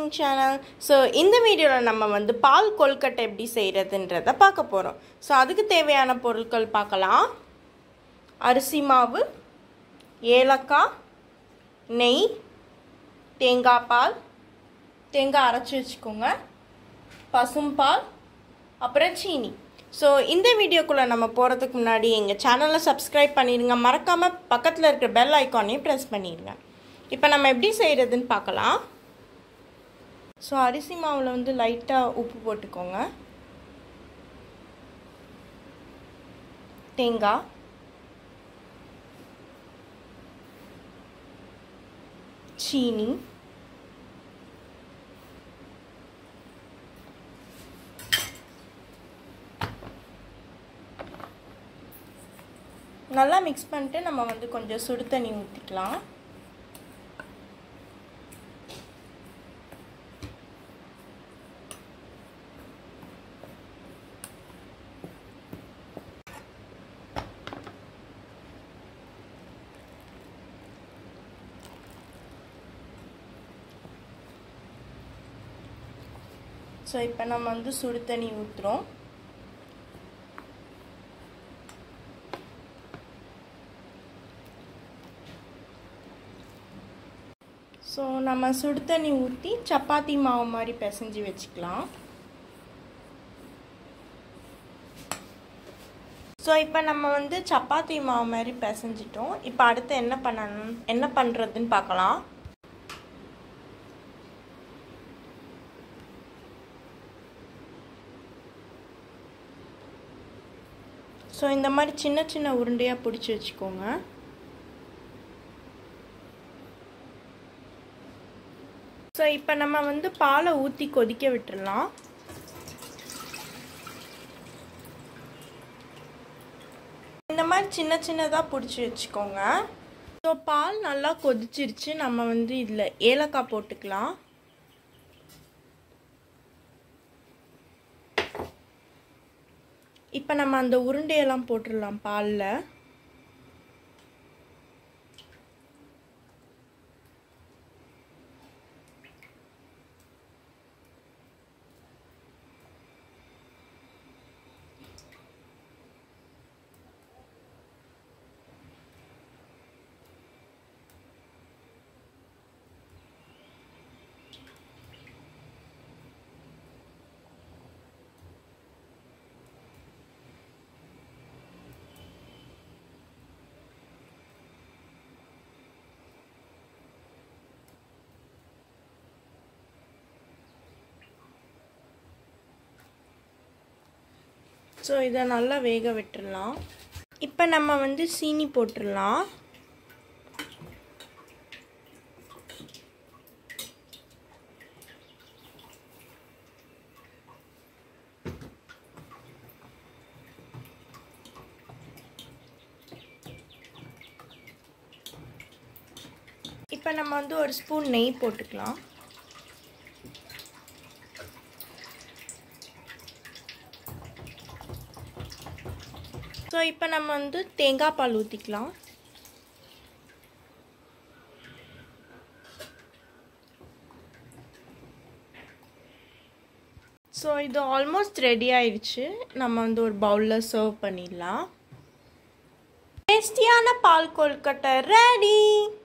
cooking channel so இந்த வீடியோவில் நம்ம வந்து பால் கொல்கட்டை எப்படி செய்கிறதுன்றத பார்க்க போகிறோம் ஸோ அதுக்கு தேவையான பொருட்கள் பார்க்கலாம் அரிசி மாவு ஏலக்காய் நெய் தேங்காய் பால் தேங்காய் அரைச்சி வச்சுக்கோங்க பசும்பால் அப்புறம் சீனி ஸோ இந்த வீடியோக்குள்ளே நம்ம போகிறதுக்கு முன்னாடி எங்கள் சேனலை சப்ஸ்கிரைப் பண்ணிடுங்க மறக்காமல் பக்கத்தில் இருக்கிற பெல் ஐக்கானையும் ப்ரெஸ் பண்ணிடுங்க இப்போ நம்ம எப்படி செய்கிறதுன்னு பார்க்கலாம் ஸோ அரிசி மாவில் வந்து லைட்டாக உப்பு போட்டுக்கோங்க தேங்காய் சீனி நல்லா மிக்ஸ் பண்ணிட்டு நம்ம வந்து கொஞ்சம் சுடு தண்ணி ஊற்றிக்கலாம் ஸோ இப்போ நம்ம வந்து சுடு தண்ணி ஊற்றுறோம் ஸோ நம்ம சுடு தண்ணி ஊற்றி சப்பாத்தி மாவு மாதிரி பிசைஞ்சு வச்சுக்கலாம் ஸோ இப்போ நம்ம வந்து சப்பாத்தி மாவு மாதிரி பிசைஞ்சிட்டோம் இப்போ அடுத்து என்ன பண்ணணும் என்ன பண்ணுறதுன்னு பார்க்கலாம் ஸோ இந்த மாதிரி சின்ன சின்ன உருண்டையாக பிடிச்சி வச்சுக்கோங்க ஸோ இப்போ நம்ம வந்து பாலை ஊற்றி கொதிக்க விட்டுடலாம் இந்த மாதிரி சின்ன சின்னதாக பிடிச்சி வச்சுக்கோங்க ஸோ பால் நல்லா கொதிச்சிருச்சு நம்ம வந்து இதில் ஏலக்காய் போட்டுக்கலாம் இப்போ நம்ம அந்த உருண்டையெல்லாம் போட்டுடலாம் பாலில் ஸோ இதை நல்லா வேக விட்டுடலாம் இப்போ நம்ம வந்து சீனி போட்டுடலாம் இப்போ நம்ம வந்து ஒரு ஸ்பூன் நெய் போட்டுக்கலாம் ஸோ இப்போ நம்ம வந்து தேங்காய் பால் ஊற்றிக்கலாம் ஸோ இது ஆல்மோஸ்ட் ரெடி ஆயிடுச்சு நம்ம வந்து ஒரு பவுலில் சர்வ் பண்ணிடலாம் டேஸ்டியான பால் கொல்கட்டை ரெடி